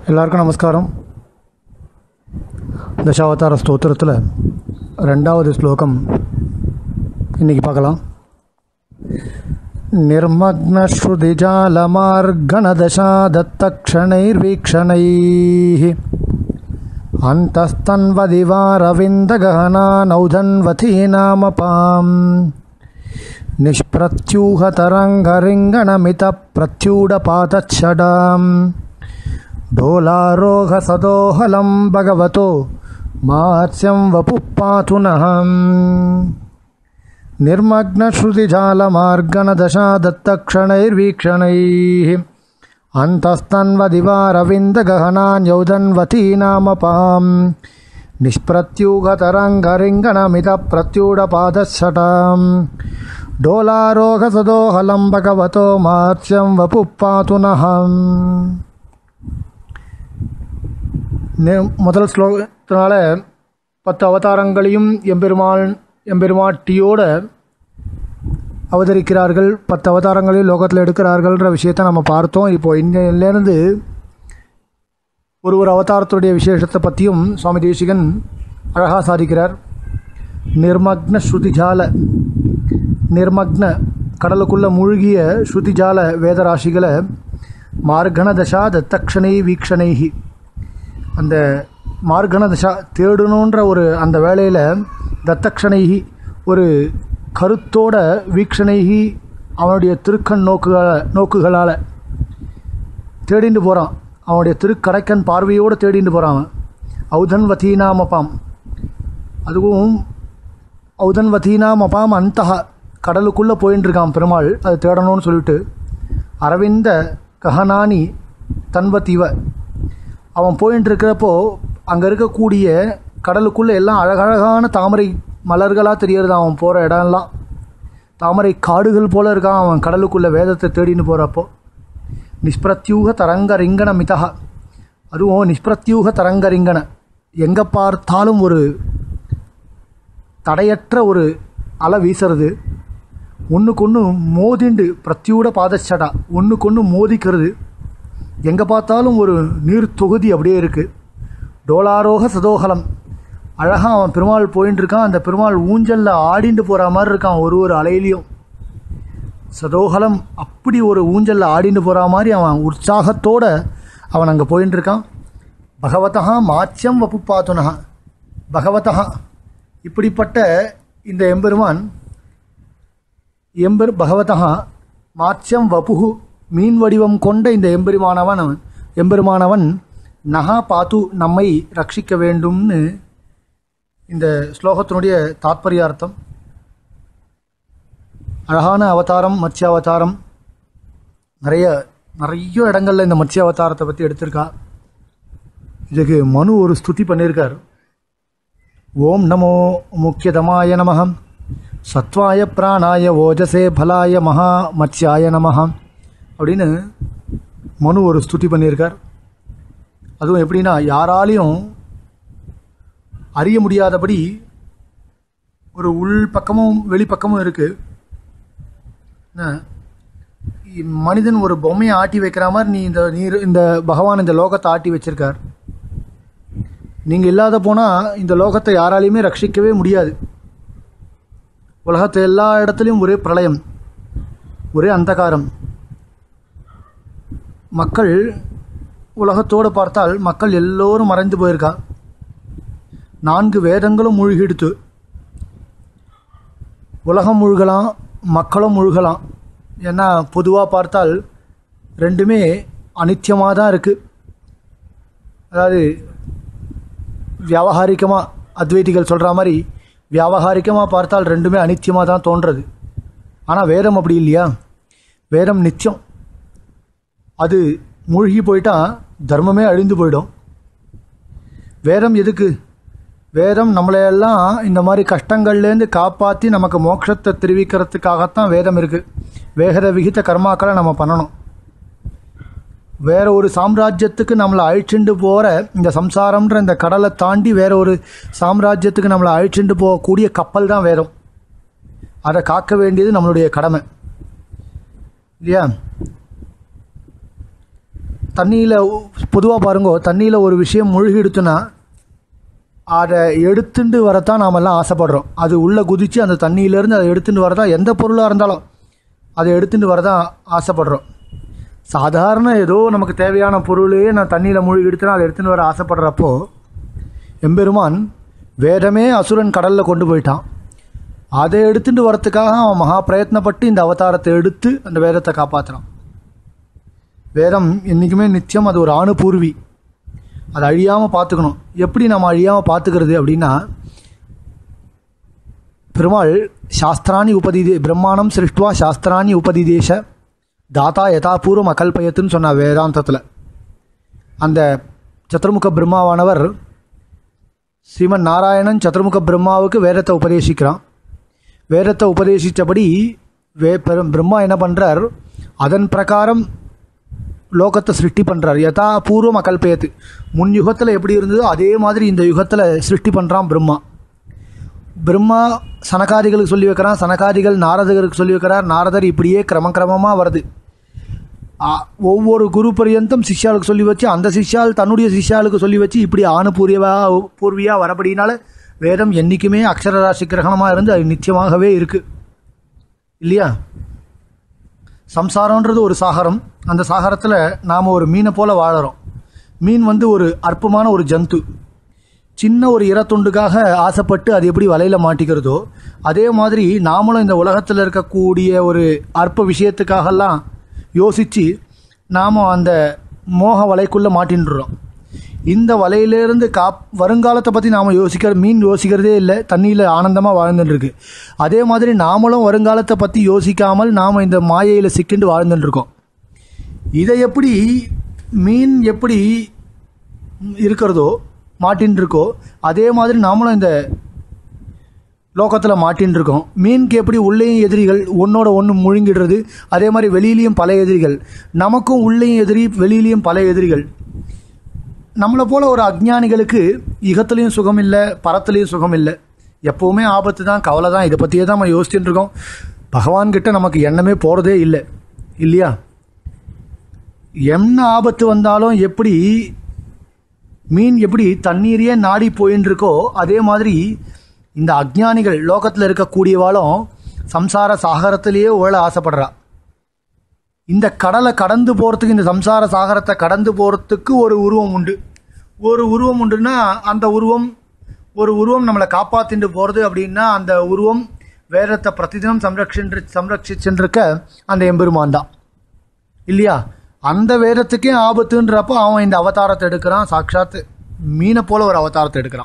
எல்லாருக்கும் நமஸ்காரம் தசாவதார ஸ்தோத்திரத்தில் ரெண்டாவது ஸ்லோகம் இன்னைக்கு பார்க்கலாம் निर्मग्नश्रुतिजालमार्गणदशादत्तक्षणैर्वीक्षणैः अन्तस्तन्वदिवारविन्दगहनानौधन्वतीनामपाम् निष्प्रत्यूहतरङ्गरिङ्गणमितप्रत्यूढपातच्छडाम् डोलारोहसदोहलं भगवतो मात्स्यं वपुः पातु नः निर्मग्नश्रुतिजालमार्गणदशादत्तक्षणैर्वीक्षणैः अन्तस्तन्वदिवारविन्दगहनान्यौदन्वतीनामपाम् निष्प्रत्यूहतरङ्गरिङ्गणमितप्रत्यूढपादशटाम् डोलारोहसदोहलं भगवतो मात्स्यं वपुः पातु नः நே- முதல் ஸ்லோகத்தினால பத்து அவதாரங்களையும் எம்பெருமான் எம்பெருமாட்டியோட அவதரிக்கிறார்கள் பத்து அவதாரங்களையும் லோகத்தில் எடுக்கிறார்கள்ன்ற விஷயத்தை நம்ம பார்த்தோம் இப்போ இன்னிலேருந்து ஒரு ஒரு அவதாரத்துடைய விசேஷத்தை பற்றியும் சுவாமி தேசிகன் அழகாக சாதிக்கிறார் நிர்மக்ன ஸ்ருதிஜால நிர்மக்ன கடலுக்குள்ள மூழ்கிய ஸ்ருதிஜால வேதராசிகளை மார்கண தசா தத்தக்ஷணை வீக்ஷணைஹி அந்த மார்கண தசா தேடணுன்ற ஒரு அந்த வேலையில் தத்தக்ஷணைகி ஒரு கருத்தோட வீக்ஷணைகி அவனுடைய திருக்கண் நோக்குகள நோக்குகளால் தேடிண்டு போகிறான் அவனுடைய திருக்கடைக்கன் பார்வையோடு தேடிண்டு போகிறான் அவன் ஔதன் வதீனாமபாம் அதுவும் ஔதன் வதீனாமபாம் அந்தஹா கடலுக்குள்ளே போயின்னு இருக்கான் பெருமாள் அது தேடணும்னு சொல்லிட்டு அரவிந்த கஹனானி தன்வத்தீவ அவன் போயின்னு இருக்கிறப்போ அங்கே இருக்கக்கூடிய கடலுக்குள்ளே எல்லாம் அழகழகான தாமரை மலர்களாக தெரியறது அவன் போகிற இடம்லாம் தாமரை காடுகள் போல இருக்கான் அவன் கடலுக்குள்ளே வேதத்தை தேடின்னு போகிறப்போ நிஷ்பிரத்யூக தரங்க ரிங்கன மிதா அதுவும் நிஷ்பிரத்யூக தரங்க ரிங்கன எங்கே பார்த்தாலும் ஒரு தடையற்ற ஒரு அலை வீசுறது ஒன்றுக்கொன்று மோதிண்டு பிரத்தியூட பாதச்சடா ஒன்றுக்கொன்று மோதிக்கிறது எங்கே பார்த்தாலும் ஒரு நீர் தொகுதி அப்படியே இருக்குது டோலாரோக சதோகலம் அழகாக அவன் பெருமாள் போயின்னு இருக்கான் அந்த பெருமாள் ஊஞ்சலில் ஆடிண்டு போகிற மாதிரி இருக்கான் ஒரு ஒரு அலையிலையும் சதோகலம் அப்படி ஒரு ஊஞ்சலில் ஆடிண்டு போகிற மாதிரி அவன் உற்சாகத்தோட அவன் அங்கே போயின்னு இருக்கான் பகவதா மாச்சியம் வப்பு பாத்துனஹா பகவதா இப்படிப்பட்ட இந்த எம்பெருமான் எம்பெரு பகவதா மாச்சியம் வபுகு மீன் வடிவம் கொண்ட இந்த எம்பெருமானவன் அவன் எம்பெருமானவன் நகா பாத்து நம்மை ரட்சிக்க வேண்டும்னு இந்த ஸ்லோகத்தினுடைய தாத்பரியார்த்தம் அழகான அவதாரம் மத்ஸ்ய அவதாரம் நிறைய நிறைய இடங்கள்ல இந்த மத்ஸ்ய அவதாரத்தை பற்றி எடுத்திருக்கா இதுக்கு மனு ஒரு ஸ்துதி பண்ணியிருக்கார் ஓம் நமோ முக்கியதமாய நமகம் சத்வாய பிராணாய ஓஜசே பலாய மகா மத்ஸ்யாய நமகம் அப்படின்னு மனு ஒரு ஸ்துதி பண்ணியிருக்கார் அதுவும் எப்படின்னா யாராலையும் அறிய முடியாதபடி ஒரு உள் பக்கமும் வெளிப்பக்கமும் இருக்குது என்ன, இ- மனிதன் ஒரு பொம்மையை ஆட்டி வைக்கிற மாதிரி நீ இந்த நீர் இந்த பகவான் இந்த லோகத்தை ஆட்டி வச்சிருக்கார் நீங்கள் இல்லாத போனால் இந்த லோகத்தை யாராலையுமே ரட்சிக்கவே முடியாது உலகத்தை எல்லா இடத்துலையும் ஒரே பிரளயம் ஒரே அந்தகாரம் மக்கள் உலகத்தோடு பார்த்தால் மக்கள் எல்லோரும் மறைந்து போயிருக்கா நான்கு வேதங்களும் மூழ்கிடுத்து உலகம் முழுகலாம் மக்களும் முழுகலாம் ஏன்னா பொதுவாக பார்த்தால் ரெண்டுமே அனித்தியமாக தான் இருக்குது அதாவது வியாவகாரிகமாக அத்வைதிகள் சொல்கிற மாதிரி வியாவகாரிகமாக பார்த்தால் ரெண்டுமே அனித்தியமாக தான் தோன்றது ஆனால் வேதம் அப்படி இல்லையா வேதம் நித்தியம் அது மூழ்கி போயிட்டா தர்மமே அழிந்து போயிடும் வேதம் எதுக்கு வேதம் நம்மளையெல்லாம் இந்த மாதிரி கஷ்டங்கள்லேருந்து காப்பாற்றி நமக்கு மோட்சத்தை தெரிவிக்கிறதுக்காகத்தான் வேதம் இருக்குது வேகத விகித கர்மாக்களை நம்ம பண்ணணும் வேற ஒரு சாம்ராஜ்யத்துக்கு நம்மளை அழிச்சுண்டு போகிற இந்த சம்சாரம்ன்ற இந்த கடலை தாண்டி வேற ஒரு சாம்ராஜ்யத்துக்கு நம்மளை அழிச்சுண்டு போகக்கூடிய கப்பல் தான் வேதம் அதை காக்க வேண்டியது நம்மளுடைய கடமை இல்லையா தண்ணியில் பொதுவாக பாருங்க தண்ணியில் ஒரு விஷயம் மூழ்கி எடுத்துனா அதை எடுத்துட்டு வரத்தான் நாம் எல்லாம் ஆசைப்படுறோம் அது உள்ளே குதித்து அந்த தண்ணியிலேருந்து அதை எடுத்துட்டு வரதான் எந்த பொருளாக இருந்தாலும் அதை எடுத்துட்டு வரதான் ஆசைப்படுறோம் சாதாரண ஏதோ நமக்கு தேவையான பொருளையே நான் தண்ணியில் மூழ்கி எடுத்துனா அதை எடுத்துன்னு வர ஆசைப்படுறப்போ எம்பெருமான் வேதமே அசுரன் கடலில் கொண்டு போயிட்டான் அதை எடுத்துட்டு வரத்துக்காக அவன் மகா பிரயத்னப்பட்டு இந்த அவதாரத்தை எடுத்து அந்த வேதத்தை காப்பாற்றுறான் வேதம் என்றைக்குமே நித்தியம் அது ஒரு அணுபூர்வி அதை அழியாமல் பார்த்துக்கணும் எப்படி நம்ம அழியாமல் பார்த்துக்கிறது அப்படின்னா பெருமாள் சாஸ்திராணி உபதிதே பிரம்மாணம் சிருஷ்டுவா சாஸ்திராணி உபதிதேச தாத்தா யதாபூர்வம் அகல்பயத்துன்னு சொன்ன வேதாந்தத்தில் அந்த சதுர்முக பிரம்மாவானவர் ஸ்ரீமன் நாராயணன் சதுர்முக பிரம்மாவுக்கு வேதத்தை உபதேசிக்கிறான் வேதத்தை உபதேசித்தபடி வே பெரும் பிரம்மா என்ன பண்ணுறார் அதன் பிரகாரம் லோகத்தை சிருஷ்டி பண்ணுறார் யதா பூர்வம் அகல்பயத்து முன் யுகத்தில் எப்படி இருந்ததோ அதே மாதிரி இந்த யுகத்தில் சிருஷ்டி பண்ணுறான் பிரம்மா பிரம்மா சனகாதிகளுக்கு சொல்லி வைக்கிறான் சனகாதிகள் நாரதருக்கு சொல்லி வைக்கிறார் நாரதர் இப்படியே கிரமக்கிரமமாக வருது ஆ, ஒவ்வொரு குரு பரியந்தம் சிஷ்யாளுக்கு சொல்லி வச்சு அந்த சிஷ்யால் தன்னுடைய சிஷ்யாளுக்கு சொல்லி வச்சு இப்படி ஆணு பூர்வா பூர்வியாக வரபடினால வேதம் என்றைக்குமே அக்ஷரராசி கிரகணமாக இருந்து அது நிச்சயமாகவே இருக்குது இல்லையா சம்சாரம்ன்றது ஒரு சாகரம் அந்த சாகரத்தில் நாம் ஒரு மீனை போல் வாழறோம் மீன் வந்து ஒரு அற்பமான ஒரு ஜந்து சின்ன ஒரு இறத்துண்டுக்காக ஆசைப்பட்டு அது எப்படி வலையில் மாட்டிக்கிறதோ அதே மாதிரி நாமளும் இந்த உலகத்தில் இருக்கக்கூடிய ஒரு அற்ப விஷயத்துக்காகலாம் யோசித்து நாம் அந்த மோக வலைக்குள்ளே மாட்டின்டுறோம் இந்த வலையிலேருந்து காப் வருங்காலத்தை பற்றி நாம் யோசிக்கிற மீன் யோசிக்கிறதே இல்லை தண்ணியில் ஆனந்தமாக வாழ்ந்துட்டு இருக்கு அதே மாதிரி நாமளும் வருங்காலத்தை பற்றி யோசிக்காமல் நாம் இந்த மாயையில் சிக்கிண்டு வாழ்ந்துட்டு இருக்கோம் இதை எப்படி மீன் எப்படி இருக்கிறதோ மாட்டின்னு இருக்கோ அதே மாதிரி நாமளும் இந்த லோகத்தில் மாட்டின்னு இருக்கோம் மீனுக்கு எப்படி உள்ளேயும் எதிரிகள் ஒன்னோட ஒன்று முழுங்கிடுறது அதே மாதிரி வெளியிலையும் பல எதிரிகள் நமக்கும் உள்ளேயும் எதிரி வெளியிலையும் பல எதிரிகள் நம்மளை போல ஒரு அஜ்ஞானிகளுக்கு இகத்துலேயும் சுகம் இல்லை பரத்துலேயும் சுகம் இல்லை எப்போவுமே ஆபத்து தான் கவலை தான் இதை பற்றியே தான் நம்ம யோசிச்சுட்டு இருக்கோம் பகவான்கிட்ட நமக்கு எண்ணமே போகிறதே இல்லை இல்லையா என்ன ஆபத்து வந்தாலும் எப்படி மீன் எப்படி தண்ணீரையே நாடி போயின்னு இருக்கோ அதே மாதிரி இந்த அஜ்ஞானிகள் லோகத்தில் இருக்கக்கூடியவாளும் சம்சார சாகரத்திலேயே ஓழ ஆசைப்படுறா இந்த கடலை கடந்து போகிறதுக்கு இந்த சம்சார சாகரத்தை கடந்து போகிறதுக்கு ஒரு உருவம் உண்டு ஒரு உருவம் உண்டுன்னா அந்த உருவம் ஒரு உருவம் நம்மளை காப்பாற்றிட்டு போகிறது அப்படின்னா அந்த உருவம் வேதத்தை பிரதிதினம் சம்ரட்சின்று சம்ரட்சிச்சுருக்க அந்த எம்பெருமான் தான் இல்லையா அந்த வேதத்துக்கே ஆபத்துன்றப்போ அவன் இந்த அவதாரத்தை எடுக்கிறான் சாட்சாத் மீனை போல ஒரு அவதாரத்தை எடுக்கிறான்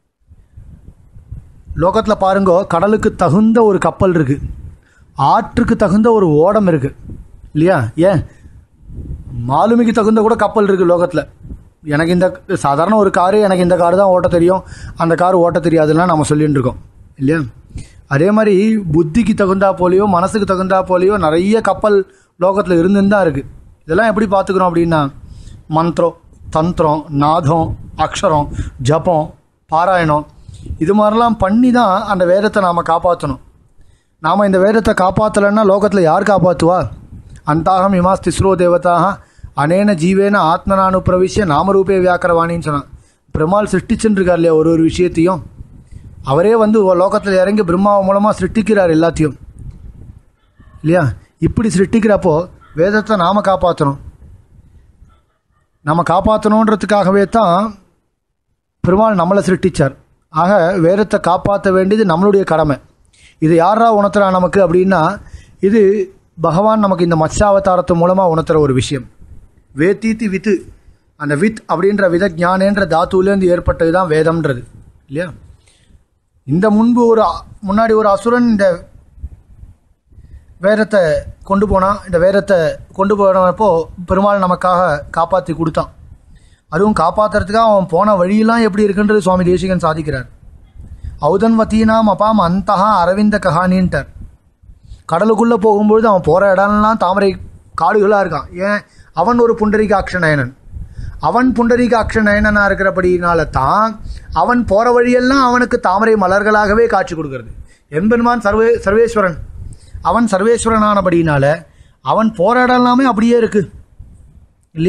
லோகத்தில் பாருங்க கடலுக்கு தகுந்த ஒரு கப்பல் இருக்கு ஆற்றுக்கு தகுந்த ஒரு ஓடம் இருக்கு இல்லையா ஏன் மாலுமிக்கு தகுந்த கூட கப்பல் இருக்கு லோகத்தில் எனக்கு இந்த சாதாரண ஒரு காரு எனக்கு இந்த காரு தான் ஓட்ட தெரியும் அந்த கார் ஓட்ட தெரியாதுலாம் நம்ம சொல்லிட்டு இருக்கோம் இல்லையா அதே மாதிரி புத்திக்கு தகுந்தா போலையோ மனசுக்கு தகுந்தா போலையோ நிறைய கப்பல் லோகத்தில் இருந்துன்னு தான் இருக்குது இதெல்லாம் எப்படி பார்த்துக்கிறோம் அப்படின்னா மந்திரம் தந்திரம் நாதம் அக்ஷரம் ஜபம் பாராயணம் இது மாதிரிலாம் பண்ணி தான் அந்த வேதத்தை நாம் காப்பாற்றணும் நாம் இந்த வேதத்தை காப்பாற்றலைன்னா லோகத்தில் யார் காப்பாற்றுவா அந்தாகம் இமாஸ் திஸ்ரோ தேவதாக அனேன ஜீவேன ஆத்மனானு பிரவிஷ்ய நாமரூபே வியாக்கரவாணின்னு சொன்னான் பெருமாள் சிருஷ்டிச்சுன்னு இருக்கார் இல்லையா ஒரு ஒரு விஷயத்தையும் அவரே வந்து லோகத்தில் இறங்கி பிரம்மாவை மூலமாக சிருஷ்டிக்கிறார் எல்லாத்தையும் இல்லையா இப்படி சிருஷ்டிக்கிறப்போ வேதத்தை நாம் காப்பாற்றணும் நம்ம காப்பாற்றணுன்றதுக்காகவே தான் பெருமாள் நம்மளை சிருஷ்டிச்சார் ஆக வேதத்தை காப்பாற்ற வேண்டியது நம்மளுடைய கடமை இது யாரா உணர்த்துறா நமக்கு அப்படின்னா இது பகவான் நமக்கு இந்த மத்ஸ்யாவதாரத்து மூலமாக உணர்த்துற ஒரு விஷயம் வேத்தீத்தி வித்து அந்த வித் அப்படின்ற வித ஞானேன்ற தாத்துலேருந்து ஏற்பட்டது தான் வேதம்ன்றது இல்லையா இந்த முன்பு ஒரு அ- முன்னாடி ஒரு அசுரன் இந்த வேதத்தை கொண்டு போனான் இந்த வேதத்தை கொண்டு போனப்போ பெருமாள் நமக்காக காப்பாற்றி கொடுத்தான் அதுவும் காப்பாற்றுறதுக்காக அவன் போன வழியெல்லாம் எப்படி இருக்குன்றது சுவாமி தேசிகன் சாதிக்கிறார் ஔதன்வத்தீனாம் அப்பாம் அந்தஹா அரவிந்த கஹானின்ட்டார் கடலுக்குள்ளே போகும்பொழுது அவன் போகிற இடம்லாம் தாமரை காடுகளாக இருக்கான் ஏன் அவன் ஒரு புண்டரீகாட்ச நயனன் அவன் புண்டரீகாட்ச நயனனாக இருக்கிறபடினால தான் அவன் போகிற வழியெல்லாம் அவனுக்கு தாமரை மலர்களாகவே காட்சி கொடுக்கறது எம்பெருமான் சர்வே சர்வேஸ்வரன் அவன் சர்வேஸ்வரனானபடினால அவன் போகிற இடம் எல்லாமே அப்படியே இருக்குது இல்லையா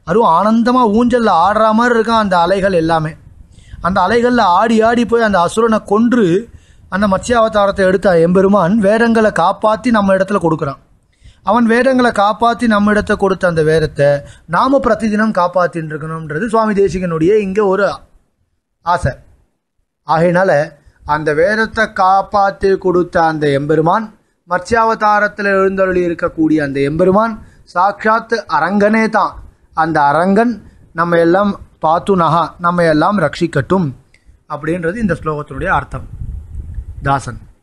அதுவும் ஆனந்தமாக ஊஞ்சலில் ஆடுற மாதிரி இருக்கான் அந்த அலைகள் எல்லாமே அந்த அலைகளில் ஆடி ஆடி போய் அந்த அசுரனை கொன்று அந்த மத்ஸ்யாவதாரத்தை எடுத்த எம்பெருமான் வேதங்களை காப்பாற்றி நம்ம இடத்துல கொடுக்குறான் அவன் வேதங்களை காப்பாற்றி நம்ம இடத்த கொடுத்த அந்த வேதத்தை நாம பிரதிதினம் காப்பாற்றின்னு இருக்கணும்ன்றது சுவாமி தேசிகனுடைய இங்கே ஒரு ஆசை ஆகையினால அந்த வேதத்தை காப்பாற்றி கொடுத்த அந்த எம்பெருமான் மத்ஸ்யாவதாரத்தில் எழுந்தருளி இருக்கக்கூடிய அந்த எம்பெருமான் சாட்சாத் அரங்கனே தான் அந்த அரங்கன் நம்ம எல்லாம் பார்த்து நகா நம்ம எல்லாம் ரட்சிக்கட்டும் அப்படின்றது இந்த ஸ்லோகத்தினுடைய அர்த்தம் தாசன்